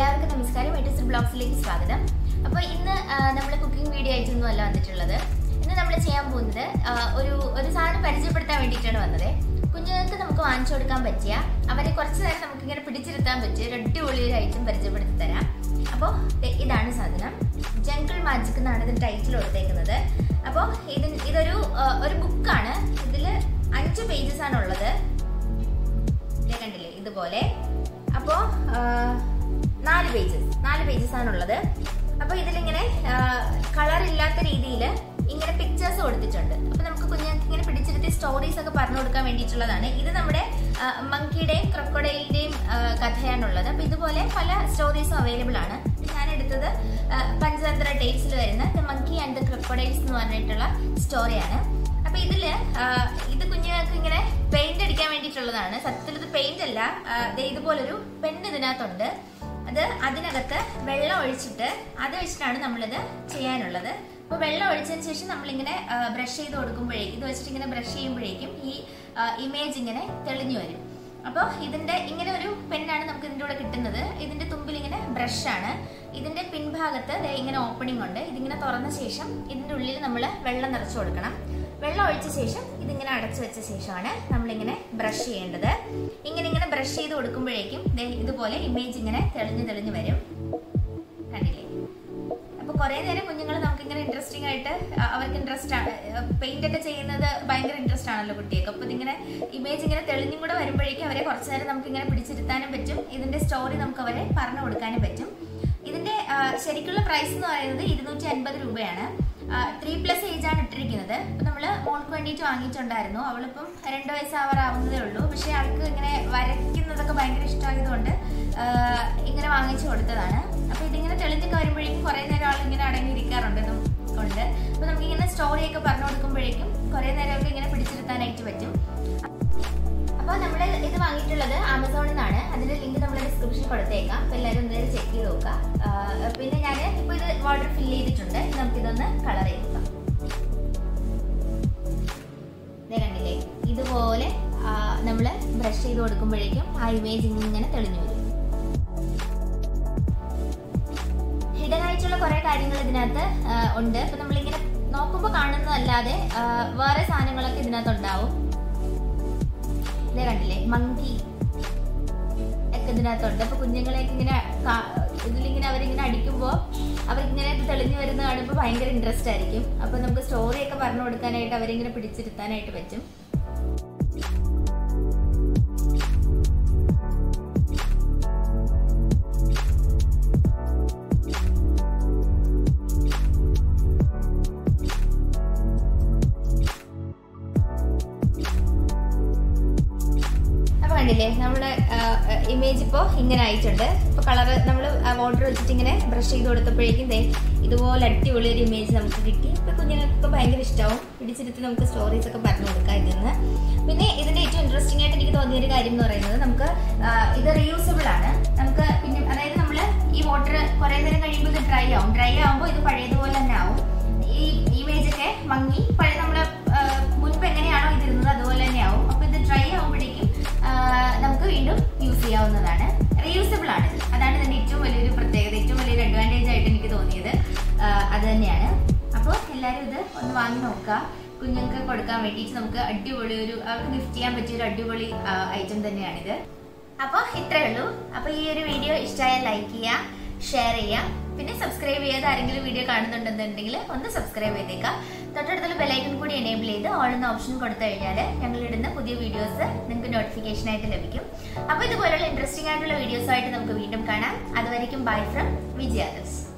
എല്ലാവർക്കും നമസ്കാരം എട്ടിസ് ബ്ലോഗ്സിലേക്ക് സ്വാഗതം അപ്പോൾ ഇന്ന് നമ്മൾ കുക്കിംഗ് വീഡിയോ ആയിട്ടൊന്നും അല്ല വന്നിട്ടുള്ളത് ഇന്ന് നമ്മൾ ചെയ്യാൻ പോകുന്നത് ആ, ഒരു ഒരു സാധനം പരിചയപ്പെടുത്താൻ വേണ്ടിയിട്ടാണ് വന്നത് കുഞ്ഞുങ്ങൾക്ക് നമുക്ക് വാങ്ങിച്ചു കൊടുക്കാൻ പറ്റിയ അവരെ കുറച്ച് നേരം നമുക്ക് ഇങ്ങനെ പിടിച്ചിരുത്താൻ പറ്റിയ ഒരു അടിപൊളി ഒരു ഐറ്റം പരിചയപ്പെടുത്തി തരാം അപ്പോൾ ഇതാണ് സാധനം ജംഗിൾ മാജിക് എന്നാണ് ഇതിന് ടൈറ്റിൽ കൊടുത്തേക്കുന്നത് അപ്പോൾ ഇത് ഇതൊരു ആ, ഒരു ബുക്കാണ് ഇതിൽ അഞ്ച് പേജസ് ആണ് ഉള്ളത് ദേ കണ്ടില്ലേ ഇതുപോലെ അപ്പോ നാല് പേജസ് നാല് പേജസ് ആണുള്ളത് അപ്പൊ ഇതിലിങ്ങനെ കളർ ഇല്ലാത്ത രീതിയിൽ ഇങ്ങനെ പിക്ചേഴ്സ് കൊടുത്തിട്ടുണ്ട് അപ്പൊ നമുക്ക് കുഞ്ഞുങ്ങൾക്ക് ഇങ്ങനെ പിടിച്ചിരുത്തി സ്റ്റോറീസ് ഒക്കെ പറഞ്ഞു കൊടുക്കാൻ വേണ്ടിയിട്ടുള്ളതാണ് ഇത് നമ്മുടെ മങ്കിയുടെയും ക്രൊക്കോഡൈലിന്റെയും കഥയാണുള്ളത് അപ്പൊ ഇതുപോലെ പല സ്റ്റോറീസും അവൈലബിൾ ആണ് ഞാൻ എടുത്തത് ആ, പഞ്ചതന്ത്ര ടേറ്റ്സിൽ വരുന്ന the monkey and the crocodiles എന്ന് പറഞ്ഞിട്ടുള്ള സ്റ്റോറിയാണ് അപ്പൊ ഇതില് ആ, ഇത് കുഞ്ഞുങ്ങൾക്ക് ഇങ്ങനെ പെയിന്റ് അടിക്കാൻ വേണ്ടിയിട്ടുള്ളതാണ് സത്യത്തിൽ ഇത് പെയിന്റ് അല്ല ആ, ദേ ഇതുപോലൊരു പെണ്ണ് ഇതിനകത്തുണ്ട് അത് അതിനകത്ത് വെള്ളം ഒഴിച്ചിട്ട് അത് വെച്ചിട്ടാണ് നമ്മളിത് ചെയ്യാനുള്ളത് അപ്പൊ വെള്ളം ഒഴിച്ചതിന് ശേഷം നമ്മളിങ്ങനെ ബ്രഷ് ചെയ്ത് കൊടുക്കുമ്പോഴേക്കും ഇത് വെച്ചിട്ട് ഇങ്ങനെ ബ്രഷ് ചെയ്യുമ്പോഴേക്കും ഈ ഇമേജ് ഇങ്ങനെ തെളിഞ്ഞു വരും അപ്പോൾ ഇതിന്റെ ഇങ്ങനെ ഒരു പെന്നാണ് നമുക്ക് ഇതിന്റെ കൂടെ കിട്ടുന്നത് ഇതിന്റെ തുമ്പിൽ ഇങ്ങനെ ബ്രഷ് ആണ് ഇതിന്റെ പിൻഭാഗത്ത് ദേ ഇങ്ങനെ ഓപ്പണിംഗ് ഉണ്ട് ഇതിങ്ങനെ തുറന്ന ശേഷം ഇതിന്റെ ഉള്ളിൽ നമ്മൾ വെള്ളം നിറച്ചു കൊടുക്കണം വെള്ളം ഒഴിച്ച ശേഷം ഇതിങ്ങനെ അടച്ചു വെച്ച ശേഷമാണ് നമ്മളിങ്ങനെ ബ്രഷ് ചെയ്യേണ്ടത് ഇങ്ങനെ ഇങ്ങനെ ബ്രഷ് ചെയ്ത് കൊടുക്കുമ്പോഴേക്കും ദേ ഇതുപോലെ ഇമേജ് ഇങ്ങനെ തെളിഞ്ഞു തെളിഞ്ഞു വരും കണ്ടില്ലേ അപ്പൊ കുറെ നേരം കുഞ്ഞുങ്ങൾ നമുക്ക് ഇങ്ങനെ ഇൻട്രസ്റ്റിംഗ് ആയിട്ട് അ, അവർക്ക് ഇൻട്രസ്റ്റ് ആണ് പെയിന്റ് ഒക്കെ ചെയ്യുന്നത് ഭയങ്കര ഇൻട്രസ്റ്റ് ആണല്ലോ കുട്ടികൾക്ക് അപ്പൊ ഇതിങ്ങനെ ഇമേജ് ഇങ്ങനെ തെളിഞ്ഞും കൂടെ വരുമ്പോഴേക്കും അവരെ കുറച്ചു നേരം നമുക്ക് ഇങ്ങനെ പിടിച്ചിരുത്താനും പറ്റും ഇതിന്റെ സ്റ്റോറി നമുക്ക് അവരെ പറഞ്ഞു കൊടുക്കാനും പറ്റും ഇതിന്റെ ആ, ശരിക്കുള്ള പ്രൈസ് എന്ന് പറയുന്നത് ഇരുന്നൂറ്റി അൻപത് രൂപയാണ് ത്രീ പ്ലസ് ഏജ് ആണ് ഇട്ടിരിക്കുന്നത് അപ്പൊ നമ്മള് മോൾക്ക് വേണ്ടിയിട്ട് വാങ്ങിയിട്ടുണ്ടായിരുന്നു അവളിപ്പം രണ്ട് വയസ്സാവാറാവുന്നതേ ഉള്ളൂ പക്ഷെ അവൾക്ക് ഇങ്ങനെ വരയ്ക്കുന്നതൊക്കെ ഭയങ്കര ഇഷ്ടമായതുകൊണ്ട് ആ, ഇങ്ങനെ വാങ്ങിച്ചു കൊടുത്തതാണ് അപ്പൊ ഇതിങ്ങനെ തെളിഞ്ഞൊക്കെ വരുമ്പോഴേക്കും കുറെ നേരം ആൾ ഇങ്ങനെ അടങ്ങിയിരിക്കാറുണ്ട് ഇതും കൊണ്ട് അപ്പൊ നമുക്കിങ്ങനെ സ്റ്റോറിയൊക്കെ പറഞ്ഞു കൊടുക്കുമ്പോഴേക്കും കുറെ നേരമൊക്കെ ഇങ്ങനെ പിടിച്ചിരുത്താനായിട്ട് പറ്റും അപ്പോൾ നമ്മൾ ഇത് വാങ്ങിയിട്ടുള്ളത് ആമസോണിൽ നിന്നാണ് അതിന്റെ ലിങ്ക് നമ്മൾ ഡിസ്ക്രിപ്ഷനിൽ കൊടുത്തേക്കാം അപ്പോൾ എല്ലാവരും ഒന്ന് ചെക്ക് ചെയ്ത് നോക്കുക ആ, പിന്നെ ഞാൻ ഇപ്പോൾ ഇത് വാട്ടർ ഫില്ല് ചെയ്തിട്ടുണ്ട് ഇനി നമുക്കിതൊന്ന് കളർ ചെയ്തെടുക്കാം ദേ കണ്ടില്ലേ ഇതുപോലെ നമ്മൾ ബ്രഷ് ചെയ്ത് കൊടുക്കുമ്പോഴേക്കും ആ ഇമേജ് ഇങ്ങനെ തെളിഞ്ഞു വരും ഹിഡൻ ആയിട്ടുള്ള കുറെ കാര്യങ്ങൾ ഇതിനകത്ത് ആ, ഉണ്ട് അപ്പൊ നമ്മളിങ്ങനെ നോക്കുമ്പോൾ കാണുന്നതല്ലാതെ ആ, വേറെ സാധനങ്ങളൊക്കെ ഇതിനകത്ത് ഉണ്ടാവും ഇതേ കണ്ടില്ലേ മങ്കി ഒക്കെ ഇതിനകത്തുണ്ട് അപ്പൊ കുഞ്ഞുങ്ങളെയൊക്കെ ഇങ്ങനെ കാ- ഇതിലിങ്ങനെ അവരിങ്ങനെ അടിക്കുമ്പോൾ അവർക്കിങ്ങനെ ഇത് തെളിഞ്ഞു വരുന്ന കാണുമ്പോൾ ഭയങ്കര ഇൻട്രസ്റ്റ് ആയിരിക്കും അപ്പൊ നമുക്ക് സ്റ്റോറി ഒക്കെ പറഞ്ഞു കൊടുക്കാനായിട്ട് അവരിങ്ങനെ പിടിച്ചിരുത്താനായിട്ട് പറ്റും അപ്പൊ കണ്ടില്ലേ നമ്മുടെ ഇമേജ് ഇപ്പോൾ ഇങ്ങനെ ആയിട്ടുണ്ട് ഇപ്പൊ കളറ് നമ്മൾ വാട്ടർ വെച്ചിട്ട് ഇങ്ങനെ ബ്രഷ് ചെയ്ത് കൊടുത്തപ്പോഴേക്കും ദേ ഇതുപോലെ അടിപൊളി ഒരു ഇമേജ് നമുക്ക് കിട്ടി ഇപ്പൊ കുഞ്ഞുങ്ങൾക്ക് ഭയങ്കര ഇഷ്ടമാവും പിടിച്ചിരുത്തി നമുക്ക് സ്റ്റോറീസ് ഒക്കെ പറഞ്ഞു കൊടുക്കാം ഇതിൽ നിന്ന് പിന്നെ ഇതിന്റെ ഏറ്റവും ഇൻട്രസ്റ്റിംഗ് ആയിട്ട് എനിക്ക് തോന്നിയ ഒരു കാര്യം എന്ന് പറയുന്നത് നമുക്ക് ആ, ഇത് റീയൂസബിൾ ആണ് നമുക്ക് പിന്നെ അതായത് നമ്മൾ ഈ വാട്ടർ കുറെ നേരം കഴിയുമ്പോൾ ഇത് ഡ്രൈ ആവും ഡ്രൈ ആവുമ്പോൾ ഇത് പഴയതുപോലെ തന്നെ ആവും ഈ ഇമേജ് ഒക്കെ മങ്ങി പഴയ നമ്മള് ആ, മുൻപ് എങ്ങനെയാണോ ഇതിരുന്നത് അതുപോലെ തന്നെ ആവും അപ്പൊ ഇത് ഡ്രൈ ആവുമ്പോഴേക്കും ആ, നമുക്ക് വീണ്ടും യൂസ് ചെയ്യാവുന്നതാണ് റീയൂസബിൾ ആണ് ഇത്. അതാണ് ഇതിന്റെ ഏറ്റവും വലിയൊരു പ്രത്യേകത ഏറ്റവും വലിയൊരു അഡ്വാൻറ്റേജ് ആയിട്ട് എനിക്ക് തോന്നിയത് ആ, അത് തന്നെയാണ് അപ്പോൾ എല്ലാവരും ഇത് ഒന്ന് വാങ്ങി നോക്കുക കുഞ്ഞുങ്ങൾക്ക് കൊടുക്കാൻ വേണ്ടിയിട്ട് നമുക്ക് അടിപൊളി ഒരു അവർക്ക് ഗിഫ്റ്റ് ചെയ്യാൻ പറ്റിയ ഒരു അടിപൊളി ഐറ്റം തന്നെയാണിത് അപ്പോൾ ഇത്രയേ ഉള്ളൂ അപ്പോൾ ഈ ഒരു വീഡിയോ ഇഷ്ടമായാൽ ലൈക്ക് ചെയ്യുക ഷെയർ ചെയ്യുക പിന്നെ സബ്സ്ക്രൈബ് ചെയ്യാതെ ആരെങ്കിലും വീഡിയോ കാണുന്നുണ്ടെന്നുണ്ടെങ്കിൽ ഒന്ന് സബ്സ്ക്രൈബ് ചെയ്തേക്കുക തൊട്ടടുത്തുള്ള ബെലൈക്കൺ കൂടി എനേബിൾ ചെയ്ത് ഓൾ എന്ന ഓപ്ഷൻ കൊടുത്തു കഴിഞ്ഞാൽ ഞങ്ങൾ ഇടുന്ന പുതിയ വീഡിയോസ് നിങ്ങൾക്ക് നോട്ടിഫിക്കേഷൻ ആയിട്ട് ലഭിക്കും അപ്പോൾ ഇതുപോലുള്ള ഇൻട്രസ്റ്റിംഗ് ആയിട്ടുള്ള വീഡിയോസുമായിട്ട് നമുക്ക് വീണ്ടും കാണാം അതുവരെയും ബൈ ഫ്രം വിജയാദർസ്